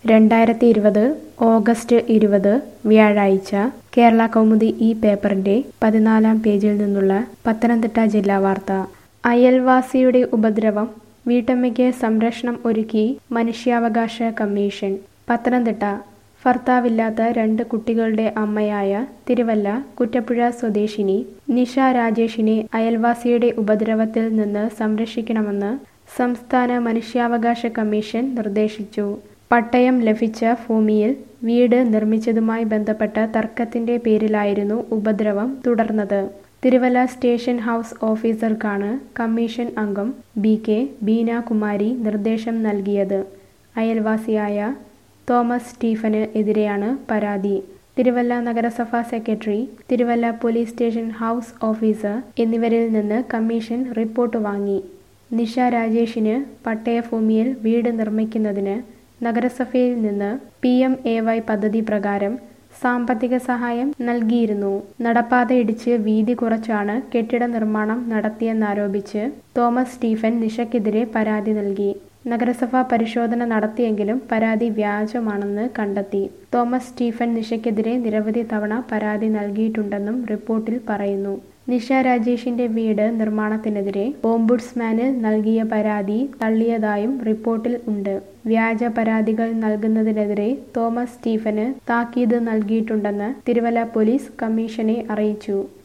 രണ്ടായിരത്തി ഇരുപത് ഓഗസ്റ്റ് ഇരുപത് വ്യാഴാഴ്ച കേരള കൗമുദി ഈ പേപ്പറിന്റെ പതിനാലാം പേജിൽ നിന്നുള്ള പത്തനംതിട്ട ജില്ലാ വാർത്ത അയൽവാസിയുടെ ഉപദ്രവം വീട്ടമ്മയ്ക്ക് സംരക്ഷണം ഒരുക്കി മനുഷ്യാവകാശ കമ്മീഷൻ പത്തനംതിട്ട ഭർത്താവില്ലാത്ത രണ്ട് കുട്ടികളുടെ അമ്മയായ തിരുവല്ല കുറ്റപ്പുഴ സ്വദേശിനി നിഷ രാജേഷിനെ അയൽവാസിയുടെ ഉപദ്രവത്തിൽ നിന്ന് സംരക്ഷിക്കണമെന്ന് സംസ്ഥാന മനുഷ്യാവകാശ കമ്മീഷൻ നിർദ്ദേശിച്ചു പട്ടയം ലഭിച്ച ഭൂമിയിൽ വീട് നിർമ്മിച്ചതുമായി ബന്ധപ്പെട്ട തർക്കത്തിന്റെ പേരിലായിരുന്നു ഉപദ്രവം തുടർന്നത് തിരുവല്ല സ്റ്റേഷൻ ഹൗസ് ഓഫീസർക്കാണ് കമ്മീഷൻ അംഗം ബി കെ ബീനാകുമാരി നിർദ്ദേശം നൽകിയത് അയൽവാസിയായ തോമസ് സ്റ്റീഫന് എതിരെയാണ് പരാതി തിരുവല്ല നഗരസഭാ secretary Thiruvalla police station house officer എന്നിവരിൽ നിന്ന് കമ്മീഷൻ റിപ്പോർട്ട് വാങ്ങി നിഷ രാജേഷിന് പട്ടയഭൂമിയിൽ വീട് നിർമ്മിക്കുന്നതിന് നഗരസഭയിൽ നിന്ന് പി എം എ വൈ പദ്ധതി പ്രകാരം സാമ്പത്തിക സഹായം നൽകിയിരുന്നു നടപ്പാത ഇടിച്ച് വീതി കുറച്ചാണ് കെട്ടിട നിർമ്മാണം നടത്തിയെന്നാരോപിച്ച് തോമസ് സ്റ്റീഫൻ നിഷയ്ക്കെതിരെ പരാതി നൽകി നഗരസഭ പരിശോധന നടത്തിയെങ്കിലും പരാതി വ്യാജമാണെന്ന് കണ്ടെത്തി തോമസ് സ്റ്റീഫൻ നിഷയ്ക്കെതിരെ നിരവധി തവണ പരാതി നൽകിയിട്ടുണ്ടെന്നും റിപ്പോർട്ടിൽ പറയുന്നു നിഷ രാജേഷിന്റെ വീട് നിർമ്മാണത്തിനെതിരെ ഓംബുഡ്സ്മാന് നൽകിയ പരാതി തള്ളിയതായും റിപ്പോർട്ടിൽ ഉണ്ട് വ്യാജ പരാതികൾ നൽകുന്നതിനെതിരെ തോമസ് സ്റ്റീഫന് താക്കീത് നൽകിയിട്ടുണ്ടെന്ന് തിരുവല്ല പോലീസ് കമ്മീഷനെ അറിയിച്ചു